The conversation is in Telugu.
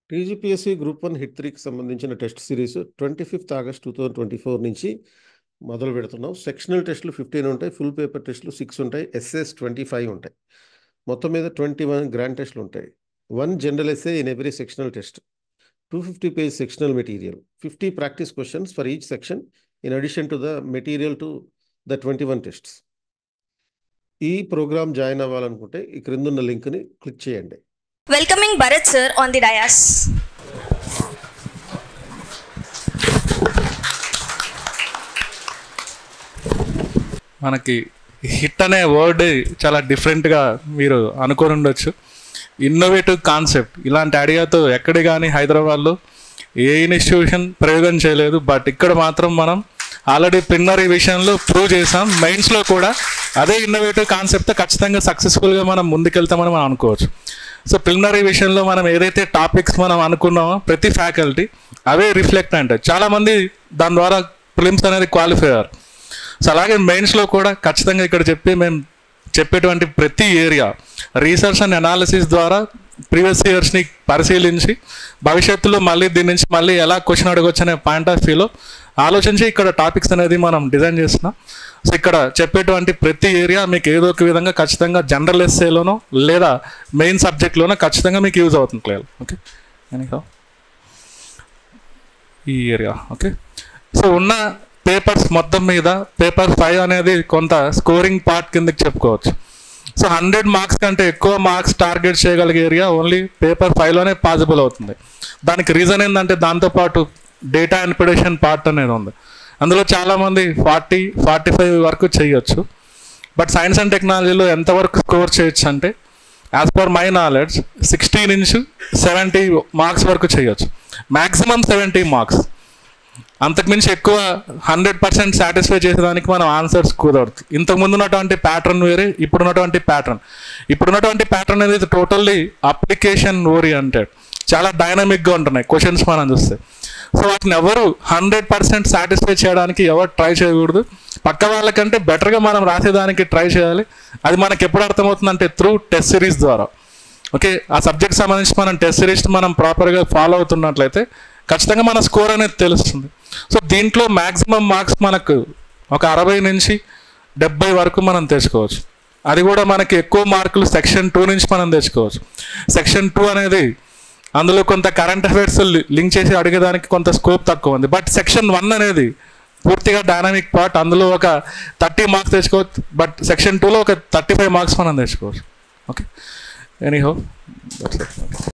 టీజీపీఎస్సీ గ్రూప్ వన్ హిట్ త్రీకి సంబంధించిన test series twenty fifth August two thousand twenty four నుంచి మొదలు పెడుతున్నాం సెక్షనల్ టెస్టులు ఫిఫ్టీన్ ఉంటాయి ఫుల్ పేపర్ టెస్టులు సిక్స్ ఉంటాయి ఎస్ఎస్ ట్వంటీ ఫైవ్ ఉంటాయి మొత్తం మీద ట్వంటీ వన్ గ్రాండ్ టెస్టులు ఉంటాయి one general essay in every sectional test two fifty page sectional material fifty practice questions for each section in addition to the material to the twenty one tests ఈ ప్రోగ్రామ్ జాయిన్ అవ్వాలనుకుంటే ఈ క్రిందున్న లింక్ని క్లిక్ చేయండి Welcoming Bharat sir on the dais. మనకి హిట్ అనే వర్డ్ చాలా డిఫరెంట్గా మీరు అనుకొని ఉండొచ్చు ఇన్నోవేటివ్ కాన్సెప్ట్ ఇలాంటి ఐడియాతో ఎక్కడ కానీ హైదరాబాద్లో ఏ ఇన్స్టిట్యూషన్ ప్రయోగం చేయలేదు బట్ ఇక్కడ మాత్రం మనం ఆల్రెడీ ప్రిన్నరీ విషయంలో ప్రూవ్ చేసాం మైండ్స్లో కూడా అదే ఇన్నోవేటివ్ కాన్సెప్ట్తో ఖచ్చితంగా సక్సెస్ఫుల్గా మనం ముందుకెళ్తామని మనం అనుకోవచ్చు సో ప్రిలిమినరీ విషయంలో మనం ఏదైతే టాపిక్స్ మనం అనుకున్నామో ప్రతి ఫ్యాకల్టీ అవే రిఫ్లెక్ట్ అంటే చాలామంది దాని ద్వారా ఫిలిమ్స్ అనేది క్వాలిఫై అయ్యారు సో అలాగే మెయిన్స్లో కూడా ఖచ్చితంగా ఇక్కడ చెప్పి మేము చెప్పేటువంటి ప్రతి ఏరియా రీసెర్చ్ అండ్ అనాలిసిస్ ద్వారా ప్రీవియస్ ఇయర్స్ని పరిశీలించి భవిష్యత్తులో మళ్ళీ దీని నుంచి మళ్ళీ ఎలా క్వశ్చన్ అడగొచ్చు అనే పాయింట్ ఆఫ్ వ్యూలో ఆలోచించి ఇక్కడ టాపిక్స్ అనేది మనం డిజైన్ చేస్తున్నాం సో ఇక్కడ చెప్పేటువంటి ప్రతి ఏరియా మీకు ఏదో ఒక విధంగా ఖచ్చితంగా జనరల్ ఎస్ఏలోనో లేదా మెయిన్ సబ్జెక్ట్లోనో ఖచ్చితంగా మీకు యూజ్ అవుతుంది క్లియర్ ఓకే ఎనీహౌ ఈ ఏరియా ఓకే సో ఉన్న పేపర్స్ మొత్తం మీద పేపర్ ఫైవ్ అనేది కొంత స్కోరింగ్ పార్ట్ కిందకి చెప్పుకోవచ్చు సో హండ్రెడ్ మార్క్స్ కంటే ఎక్కువ మార్క్స్ టార్గెట్ చేయగలిగే ఏరియా ఓన్లీ పేపర్ ఫైవ్లోనే పాసిబుల్ అవుతుంది దానికి రీజన్ ఏంటంటే దాంతోపాటు డేటా ఇన్పిడేషన్ పార్ట్ అనేది ఉంది అందులో చాలామంది ఫార్టీ ఫార్టీ ఫైవ్ వరకు చేయొచ్చు బట్ సైన్స్ అండ్ టెక్నాలజీలో ఎంతవరకు స్కోర్ చేయొచ్చు అంటే as per my knowledge sixty నుంచి సెవెంటీ మార్క్స్ వరకు చేయొచ్చు మ్యాక్సిమం సెవెంటీ మార్క్స్ అంతకుమించి ఎక్కువ హండ్రెడ్ పర్సెంట్ సాటిస్ఫై చేసేదానికి మనం ఆన్సర్స్ కుదరదు ఇంతకుముందు ఉన్నటువంటి ప్యాటర్న్ వేరే ఇప్పుడున్నటువంటి ప్యాటర్న్ ఇప్పుడున్నటువంటి ప్యాటర్న్ అనేది టోటల్లీ అప్లికేషన్ ఓరియంటెడ్ చాలా డైనమిక్గా ఉంటున్నాయి క్వశ్చన్స్ మనం చూస్తే సో వాటిని ఎవరు హండ్రెడ్ పర్సెంట్ సాటిస్ఫై చేయడానికి ఎవరు ట్రై చేయకూడదు పక్క వాళ్ళకంటే బెటర్గా మనం రాసేదానికి ట్రై చేయాలి అది మనకి ఎప్పుడు అర్థమవుతుందంటే త్రూ టెస్ట్ సిరీస్ ద్వారా ఓకే ఆ సబ్జెక్ట్ సంబంధించి మనం టెస్ట్ సిరీస్ మనం ప్రాపర్గా ఫాలో అవుతున్నట్లయితే ఖచ్చితంగా మన స్కోర్ అనేది తెలుస్తుంది సో దీంట్లో మ్యాక్సిమం మార్క్స్ మనకు ఒక అరవై నుంచి డెబ్బై వరకు మనం తెచ్చుకోవచ్చు అది కూడా మనకి ఎక్కువ మార్కులు సెక్షన్ టూ నుంచి మనం తెచ్చుకోవచ్చు సెక్షన్ టూ అనేది అందులో కొంత కరెంట్ అఫైర్స్ లింక్ చేసి అడిగేదానికి కొంత స్కోప్ తక్కువ ఉంది బట్ సెక్షన్ వన్ అనేది పూర్తిగా డైనామిక్ పార్ట్ అందులో ఒక థర్టీ మార్క్స్ తెచ్చుకోవచ్చు బట్ సెక్షన్ టూలో ఒక థర్టీ ఫైవ్ మార్క్స్ మనం తెచ్చుకోవచ్చు ఓకే ఎనీహో